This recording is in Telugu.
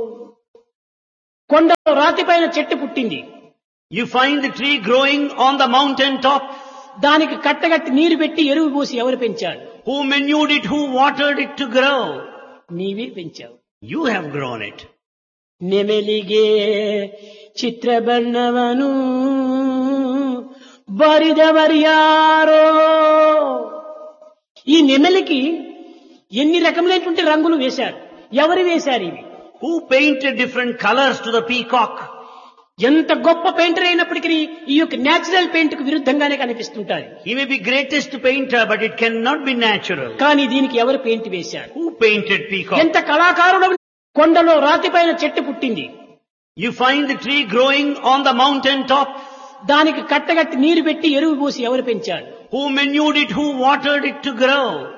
కొండలో రాతిపైన చెట్టు పుట్టింది You find the tree growing on the mountain top. దానికి కట్టగట్టి నీరు పెట్టి ఎరువు పోసి ఎవరు పెంచారు Who manured it? Who watered it to grow? నీవే పెంచావు You have grown it. ನೆಮೆಲಿಗೆ ಚಿತ್ರಬಣ್ಣವನು బరిదవరియారో ఈ నెమలికి ఎన్ని రకములైనటువంటి రంగులు వేశారు ఎవరు వేశారు ఇవి Who painted different colors to the peacock? ఎంత గొప్ప పెయింటర్ అయినప్పటికీ ఈ యొక్క నేచురల్ పెయింట్ కు విరుద్ధంగానే కనిపిస్తుంటారు He may be greatest painter, but it cannot be natural. కానీ దీనికి ఎవరు పెయింట్ వేశారు Who painted peacock? ఎంత కళాకారుడు కొండలో రాతిపైన చెట్టు పుట్టింది You find the tree growing on the mountain top. దానికి కట్టగట్టి నీరు పెట్టి ఎరువు పోసి ఎవరు పెంచారు Who manured it? Who watered it to grow?